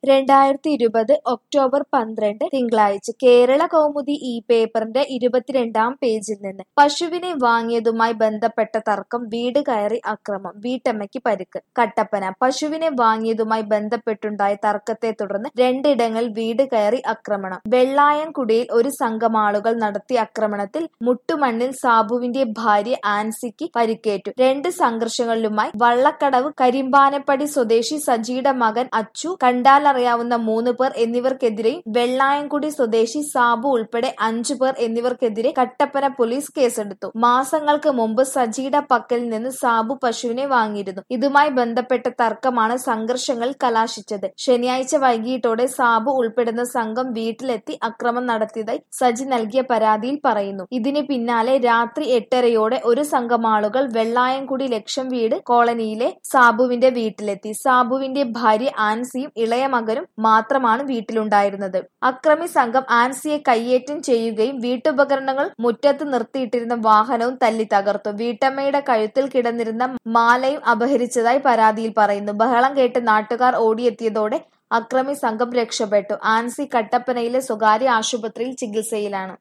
രണ്ടായിരത്തി ഇരുപത് ഒക്ടോബർ പന്ത്രണ്ട് തിങ്കളാഴ്ച കേരള കൗമുദി ഈ പേപ്പറിന്റെ ഇരുപത്തിരണ്ടാം പേജിൽ നിന്ന് പശുവിനെ വാങ്ങിയതുമായി ബന്ധപ്പെട്ട തർക്കം വീട് കയറി അക്രമം വീട്ടമ്മയ്ക്ക് പരിക്ക് കട്ടപ്പന പശുവിനെ വാങ്ങിയതുമായി ബന്ധപ്പെട്ടുണ്ടായ തർക്കത്തെ തുടർന്ന് രണ്ടിടങ്ങളിൽ വീട് കയറി ആക്രമണം വെള്ളായംകുടിയിൽ ഒരു സംഘം ആളുകൾ നടത്തിയ ആക്രമണത്തിൽ മുട്ടുമണ്ണിൽ സാബുവിന്റെ ഭാര്യ ആൻസിക്ക് പരിക്കേറ്റു രണ്ട് സംഘർഷങ്ങളിലുമായി വള്ളക്കടവ് കരിമ്പാനപ്പടി സ്വദേശി സജിയുടെ മകൻ അച്ചു കണ്ടാലറിയാവുന്ന മൂന്ന് പേർ എന്നിവർക്കെതിരെയും വെള്ളായംകുടി സ്വദേശി സാബു ഉൾപ്പെടെ അഞ്ചു പേർ എന്നിവർക്കെതിരെ കട്ടപ്പന പോലീസ് കേസെടുത്തു മാസങ്ങൾക്ക് മുമ്പ് സജിയുടെ പക്കൽ നിന്ന് സാബു പശുവിനെ വാങ്ങിയിരുന്നു ഇതുമായി ബന്ധപ്പെട്ട തർക്കമാണ് സംഘർഷങ്ങളിൽ കലാശിച്ചത് ശനിയാഴ്ച വൈകിട്ടോടെ സാബു ഉൾപ്പെടുന്ന സംഘം വീട്ടിലെത്തി അക്രമം നടത്തിയതായി സജി നൽകിയ പരാതിയിൽ പറയുന്നു ഇതിന് പിന്നാലെ രാത്രി എട്ടരയോടെ ഒരു സംഘം ആളുകൾ വെള്ളായംകുടി ലക്ഷം വീട് കോളനിയിലെ സാബുവിന്റെ വീട്ടിലെത്തി സാബുവിന്റെ ഭാര്യ ആൻസിയും ഇളയ മകനും മാത്രമാണ് വീട്ടിലുണ്ടായിരുന്നത് അക്രമി സംഘം ആൻസിയെ കയ്യേറ്റം ചെയ്യുകയും വീട്ടുപകരണങ്ങൾ മുറ്റത്ത് നിർത്തിയിട്ടിരുന്ന വാഹനവും തല്ലി തകർത്തു വീട്ടമ്മയുടെ കഴുത്തിൽ കിടന്നിരുന്ന മാലയും അപഹരിച്ചതായി പരാതിയിൽ പറയുന്നു ബഹളം കേട്ട് നാട്ടുകാർ ഓടിയെത്തിയതോടെ അക്രമി സംഘം രക്ഷപ്പെട്ടു ആൻസി കട്ടപ്പനയിലെ സ്വകാര്യ ആശുപത്രിയിൽ ചികിത്സയിലാണ്